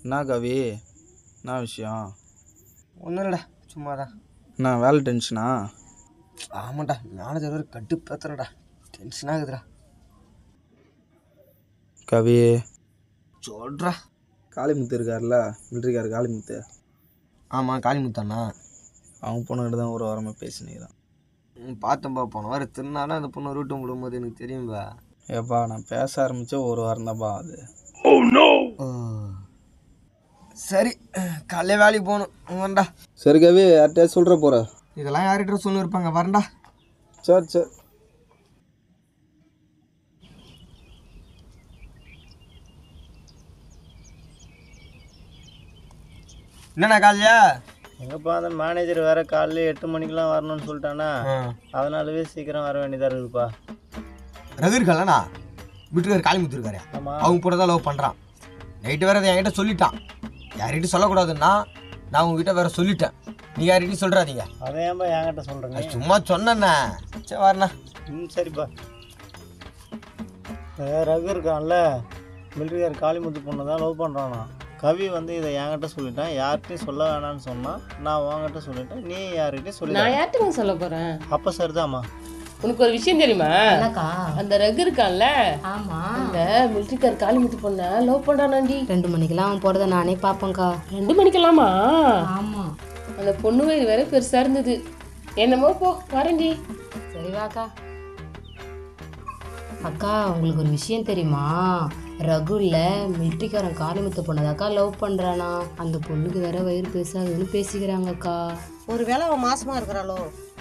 என்ன கவி என்ன விஷயம் ஒன்றும் இல்லைடா சும்மா தான் என்ன வேலை டென்ஷனா ஆமாண்டா மேனேஜர் வேறு கட்டு பேத்துறடா டென்ஷன் ஆகுதுடா கவி சொல்கிறா காளிமுத்து இருக்கார்ல மிலிட்ரிக்கார் காளிமுத்து ஆமாம் காளிமுத்தாண்ணா அவன் பொண்ணுகிட்ட தான் ஒரு வாரமாக பேசினீரான் ம் பார்த்தேன்ப்பா போன வாரம் திருநாளும் அந்த பொண்ணு ரூட்டு விடும்போது எனக்கு தெரியும்பா ஏப்பா நான் பேச ஆரம்பிச்ச ஒரு வாரம் தான்ப்பா அது ஓ சரி காலையில் வேலைக்கு போகணும் வரண்டா சரி கவி யார்கிட்டயா சொல்கிற போகிற இதெல்லாம் யார்கிட்ட சொல்லி இருப்பாங்க வரண்டா சரி சரி என்னண்ணா காலையா எங்கப்பா அந்த மேனேஜர் வேற காலையில் எட்டு மணிக்கெலாம் வரணும்னு சொல்லிட்டானா அதனாலவே சீக்கிரம் வர வேண்டியதாக இருக்குதுப்பா ரகு இருக்காலண்ணா வீட்டுக்கார் காளிமுத்து இருக்காரு ஆமாம் அவங்க கூட தான் லவ் பண்ணுறான் நைட்டு வேறு அதை என்கிட்ட சொல்லிட்டான் யார்கிட்டையும் சொல்லக்கூடாதுன்னா நான் உங்ககிட்ட வேற சொல்லிட்டேன் நீ யார்கிட்டையும் சொல்கிறாதீங்க அதை ஏன்பா என்கிட்ட சொல்கிறேங்க அது சும்மா சொன்னேண்ணே சரி வரண்ணா ம் சரிப்பா இந்த ரகு இருக்கான்ல மிலிட்ரிக்கார் காளிமுத்து பொண்ணு தான் லவ் பண்ணுறானா கவி வந்து இதை என்கிட்ட சொல்லிட்டான் யார்கிட்டையும் சொல்ல வேணாம்னு சொன்னான் நான் உன்கிட்ட சொல்லிட்டேன் நீ யார்கிட்டையும் சொல்லி நான் யார்கிட்ட சொல்ல போறேன் அப்போ சரிதாம்மா உனக்கு ஒரு விஷயம் தெரியுமா என்னக்கா அந்த ரகு இருக்கான்ல ஆமா அந்த மிலிட்ரிக்கார் காளிமுத்து பொண்ண லவ் பண்றானாண்டி ரெண்டு மணிக்கெல்லாம் அவன் போறத நானே பாப்பேன்க்கா ரெண்டு மணிக்கெல்லாமா ஆமா அந்த பொண்ணு வயிறு வேற பெருசா இருந்தது என்னமோ போ வரேன்டி சரி வாக்கா அக்கா உங்களுக்கு ஒரு விஷயம் தெரியுமா ரகுல மிலிட்ரிக்காரன் காளிமுத்த பொண்ணதாக்கா லவ் பண்றானா அந்த பொண்ணுக்கு வேற வயிறு பேசாதுன்னு பேசிக்கிறாங்க அக்கா ஒருவேளை அவன் மாசமா இருக்கிறாளோ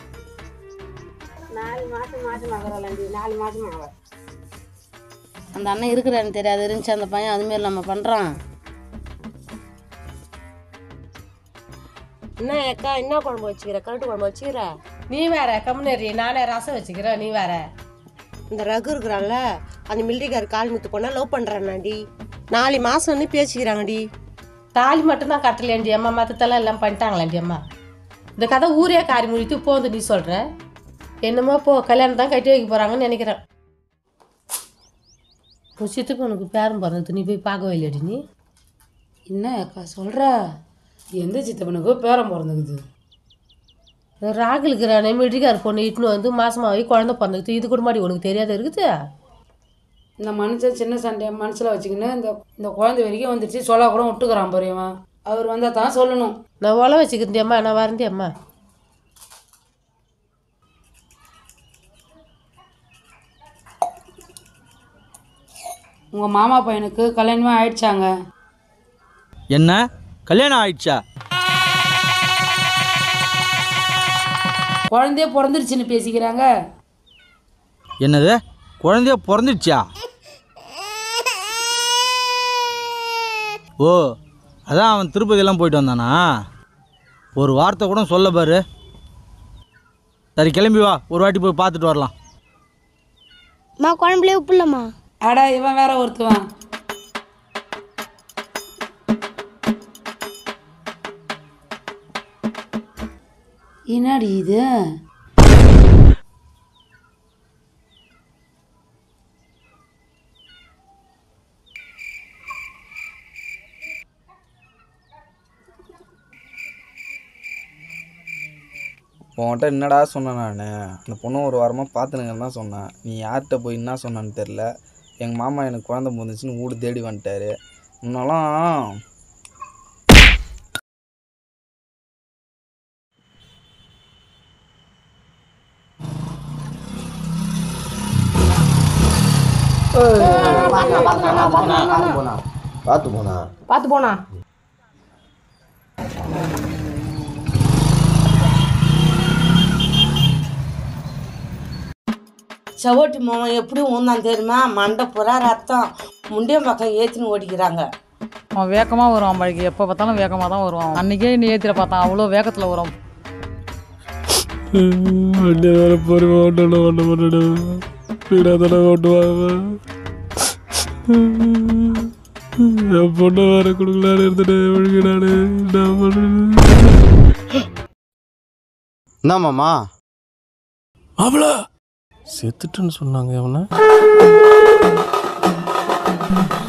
அந்த அண்ணன் இருக்கிறான்னு தெரியாது இருந்துச்சு அந்த பையன் அதுமாரி நம்ம பண்ணுறான் என்ன அக்கா என்ன குழம்பு வச்சுக்கிற கருட்டு குழம்பு வச்சுக்கிற நீ வேற கம்முனேரி நானே ரசம் வச்சுக்கிறேன் நீ வேற இந்த ரகு இருக்கிறான்ல அந்த மிலிட்டரிக்கார் கால் முத்து பொண்ணா லவ் பண்றானாடி நாலு மாசம்னு பேசிக்கிறாங்கடி தாலி மட்டும்தான் கட்டலேண்டி அம்மா மற்றதெல்லாம் எல்லாம் பண்ணிட்டாங்களாண்டி அம்மா இந்த கதை ஊரே காரி முடித்து போகுது நீ சொல்ற என்னமோ போ கல்யாணம் தான் கட்டி வைக்க போறாங்கன்னு நினைக்கிறேன் புஷத்துக்கு உனக்கு பேரும் பிறந்தது நீ போய் பார்க்கவே இல்லையாடி நீ என்ன அக்கா சொல்கிற எந்த சித்தப்பனுக்கோ பேரம் பிறந்துக்குது இந்த ராகுலுக்கு மிலிட்ரிக்கார் பொண்ணு இட்டுன்னு வந்து மாசமாகி குழந்தை பிறந்துக்குது இது கூட மாடி உனக்கு தெரியாத இருக்குது இந்த மனுஷன் சின்ன சண்டையை மனசில் வச்சுக்கின்னு இந்த இந்த குழந்தை வரைக்கும் வந்துடுச்சு சொல்ல கூட விட்டுக்கிறான் பெரியவன் அவர் வந்தால் தான் சொல்லணும் நான் ஒலை வச்சுக்கிறேன் அம்மா நான் வரேன் அம்மா உங்கள் மாமா பையனுக்கு கல்யாணமே ஆயிடுச்சாங்க என்ன கல்யாணம் ஆயிடுச்சா குழந்தையே பிறந்துருச்சுன்னு பேசிக்கிறாங்க என்னது குழந்தைய பிறந்துடுச்சா ஓ அதான் அவன் திருப்பதியெல்லாம் போயிட்டு வந்தானா ஒரு வார்த்தை கூட சொல்ல பாரு சரி கிளம்பி வா ஒரு வாட்டி போய் பார்த்துட்டு வரலாம் மா குழம்புலே உப்பு இல்லைம்மா அடா இவன் வேற ஒருத்தவன் என்னடி இது உன்கிட்ட என்னடா சொன்னேன் நான் அந்த பொண்ணு ஒரு வாரமாக பார்த்துனுங்கன்னு தான் சொன்னேன் நீ யார்கிட்ட போய் என்ன சொன்னான்னு தெரில எங்கள் மாமா எனக்கு குழந்தை பிறந்துச்சுன்னு வீடு தேடி வந்துட்டாரு முன்னெல்லாம் பார்த்து போனா பார்த்து போனா செவட்டு மாமன் எப்படி ஊந்தான் தெரியுமா மண்டை புறா ரத்தம் முண்டியம் பக்கம் ஏற்றின்னு ஓடிக்கிறாங்க அவன் வேகமாக வருவான் பழகி எப்போ பார்த்தாலும் வேகமாக தான் வருவான் அன்றைக்கே நீ ஏற்றில பார்த்தான் அவ்வளோ வேகத்தில் வரும் வண்டி வேற பொறுமை ஓட்டணும் ஓட்ட மாட்டேன் ஸ்பீடாக தானே ஓட்டுவாங்க என் பொண்ணை வேற கொடுக்கலான்னு இருந்துட்டு ஒழுங்கு நான் என்ன பண்ணுறது என்ன மாமா அவ்வளோ செத்துட்டுன்னு சொன்னாங்க அவனை